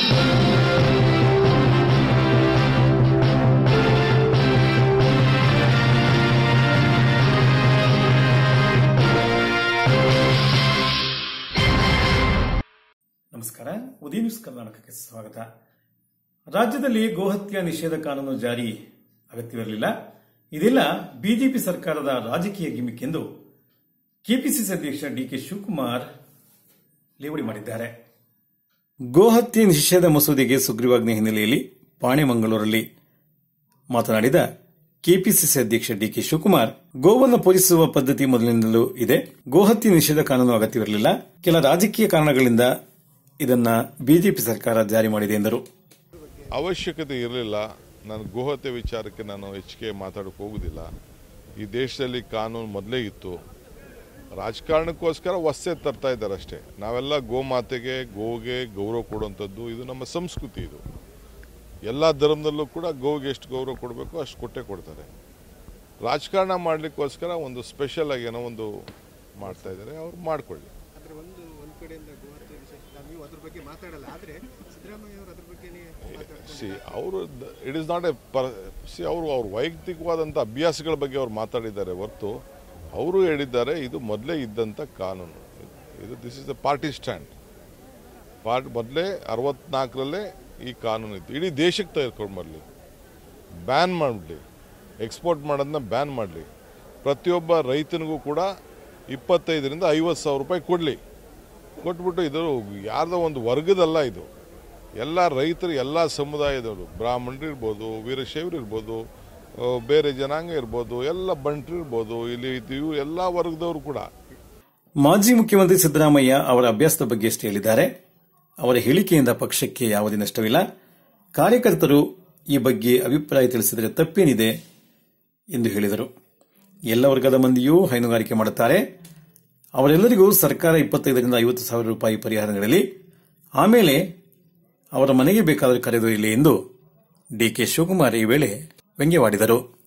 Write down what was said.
ನಮಸ್ಕಾರ ಉದಯ ನ್ಯೂಸ್ ಕರ್ನಾಟಕಕ್ಕೆ ಸ್ವಾಗತ ರಾಜ್ಯದಲ್ಲಿ ಗೋಹತ್ಯೆ ನಿಷೇಧ ಕಾನೂನು ಜಾರಿ ಅಗತ್ಯವಿರಲಿಲ್ಲ ಇದೆಲ್ಲ ಬಿಜೆಪಿ ಸರ್ಕಾರದ ರಾಜಕೀಯ ಗಿಮಿಕ್ ಎಂದು ಕೆಪಿಸಿಸಿ ಅಧ್ಯಕ್ಷ ಡಿಕೆ ಶಿವಕುಮಾರ್ ಲೇವಡಿ ಮಾಡಿದ್ದಾರೆ ಗೋಹತ್ಯೆ ನಿಷೇಧ ಮಸೂದೆಗೆ ಸುಗ್ರೀವಾಜ್ಞೆ ಹಿನ್ನೆಲೆಯಲ್ಲಿ ಪಾಣೆಮಂಗಳೂರಲ್ಲಿ ಮಾತನಾಡಿದ ಕೆಪಿಸಿಸಿ ಅಧ್ಯಕ್ಷ ಡಿಕೆ ಶಿವಕುಮಾರ್ ಗೋವನ್ನು ಪೂಜಿಸುವ ಪದ್ಧತಿ ಮೊದಲಿನಿಂದಲೂ ಇದೆ ಗೋಹತ್ಯೆ ನಿಷೇಧ ಕಾನೂನು ಅಗತ್ಯವಿರಲಿಲ್ಲ ಕೆಲ ರಾಜಕೀಯ ಕಾರಣಗಳಿಂದ ಇದನ್ನ ಬಿಜೆಪಿ ಸರ್ಕಾರ ಜಾರಿ ಮಾಡಿದೆ ಎಂದರು ಅವಶ್ಯಕತೆ ಇರಲಿಲ್ಲ ನಾನು ಗೋಹತ್ಯೆ ವಿಚಾರಕ್ಕೆ ನಾನು ಹೆಚ್ಚಿಗೆ ಮಾತಾಡೋಕೆ ಹೋಗುದಿಲ್ಲ ಈ ದೇಶದಲ್ಲಿ ಕಾನೂನು ಮೊದಲೇ ಇತ್ತು ರಾಜಕಾರಣಕ್ಕೋಸ್ಕರ ಹೊಸೆ ತರ್ತಾ ಇದ್ದಾರೆ ಅಷ್ಟೇ ನಾವೆಲ್ಲ ಗೋಮಾತೆಗೆ ಗೋಗೆ ಗೌರವ ಕೊಡುವಂಥದ್ದು ಇದು ನಮ್ಮ ಸಂಸ್ಕೃತಿ ಇದು ಎಲ್ಲ ಧರ್ಮದಲ್ಲೂ ಕೂಡ ಗೋಗೆ ಎಷ್ಟು ಗೌರವ ಕೊಡಬೇಕು ಅಷ್ಟು ಕೊಟ್ಟೆ ಕೊಡ್ತಾರೆ ರಾಜಕಾರಣ ಮಾಡಲಿಕ್ಕೋಸ್ಕರ ಒಂದು ಸ್ಪೆಷಲ್ ಆಗಿ ಏನೋ ಒಂದು ಮಾಡ್ತಾ ಇದ್ದಾರೆ ಅವ್ರು ಮಾಡ್ಕೊಳ್ಳಿ ಆದ್ರೆ ಒಂದು ಒಂದ್ ಕಡೆಯಿಂದ ಗೋಹತ್ಯೆ ವಿಷಯ ನೀವು ಅದ್ರ ಬಗ್ಗೆ ಮಾತಾಡಲ್ಲ ಆದ್ರೆ ಸಿದ್ದರಾಮಯ್ಯ ಅವರು ಅದ್ರ ಬಗ್ಗೆನೇ ಮಾತಾಡ್ತಾರೆ ಸಿ ಅವರು it is not a per se ಅವರು ಅವ್ರ ವೈಯಕ್ತಿಕವಾದಂಥ ಅಭ್ಯಾಸಗಳ ಬಗ್ಗೆ ಅವ್ರು ಮಾತಾಡಿದ್ದಾರೆ ಹೊರತು ಅವರು ಹೇಳಿದ್ದಾರೆ ಇದು ಮೊದಲೇ ಇದ್ದಂಥ ಕಾನೂನು ಇದು this is the party stand part ಮೊದಲೇ ಅರವತ್ನಾಲ್ಕರಲ್ಲೇ ಈ ಕಾನೂನು ಇತ್ತು ಇಡೀ ದೇಶಕ್ಕೆ ತೆಗೆದುಕೊಂಡು ಬರಲಿ ಬ್ಯಾನ್ ಮಾಡಲಿ ಎಕ್ಸ್ಪೋರ್ಟ್ ಮಾಡೋದನ್ನ ಬ್ಯಾನ್ ಮಾಡಲಿ ಪ್ರತಿಯೊಬ್ಬ ರೈತನಿಗೂ ಕೂಡ ಇಪ್ಪತ್ತೈದರಿಂದ ಐವತ್ತು ಸಾವಿರ ರೂಪಾಯಿ ಕೊಡಲಿ ಕೊಟ್ಬಿಟ್ಟು ಇದು ಯಾರ್ದೋ ಒಂದು ವರ್ಗದಲ್ಲ ಇದು ಎಲ್ಲ ರೈತರು ಎಲ್ಲ ಸಮುದಾಯದವರು ಬ್ರಾಹ್ಮಣರು ಇರ್ಬೋದು ವೀರಶೈವರು ಇರ್ಬೋದು ಆ, ಬೇರೆ ಜನಾಂಗ ಇರ್ಬೋದು ಎಲ್ಲ ಬಂಟರು ಇರ್ಬೋದು ಇಲ್ಲಿ ಇವು ಎಲ್ಲ ವರ್ಗದವರು ಕೂಡ ಮಾಜಿ ಮುಖ್ಯಮಂತ್ರಿ ಸಿದ್ದರಾಮಯ್ಯ ಅವರ ಅಭ್ಯಾಸದ ಬಗ್ಗೆ ಅಷ್ಟೇ ಹೇಳಿದ್ದಾರೆ ಅವರ ಹೇಳಿಕೆಯಿಂದ ಪಕ್ಷಕ್ಕೆ ಯಾವುದೇ ನಷ್ಟವಿಲ್ಲ ಕಾರ್ಯಕರ್ತರು ಈ ಬಗ್ಗೆ ಅಭಿಪ್ರಾಯ ತಿಳಿಸಿದರೆ ತಪ್ಪೇನಿದೆ ಎಂದು ಹೇಳಿದರು ಎಲ್ಲ ವರ್ಗದ ಮಂದಿಯೂ ಹೈನುಗಾರಿಕೆ ಮಾಡುತ್ತಾರೆ ಅವರೆಲ್ಲರಿಗೂ ಸರ್ಕಾರ ಇಪ್ಪತ್ತೈದರಿಂದ ಐವತ್ತು ಸಾವಿರ ರೂಪಾಯಿ ಪರಿಹಾರ ನೀಡಲಿ ಆಮೇಲೆ ಅವರ ಮನೆಗೆ ಬೇಕಾದರೆ ಕರೆದೊಯ್ಯಲಿ ಎಂದು ಡಿಕೆ ಶಿವಕುಮಾರ್ ಈ ವೇಳೆ ವ್ಯಂಗ್ಯವಾಡಿದರು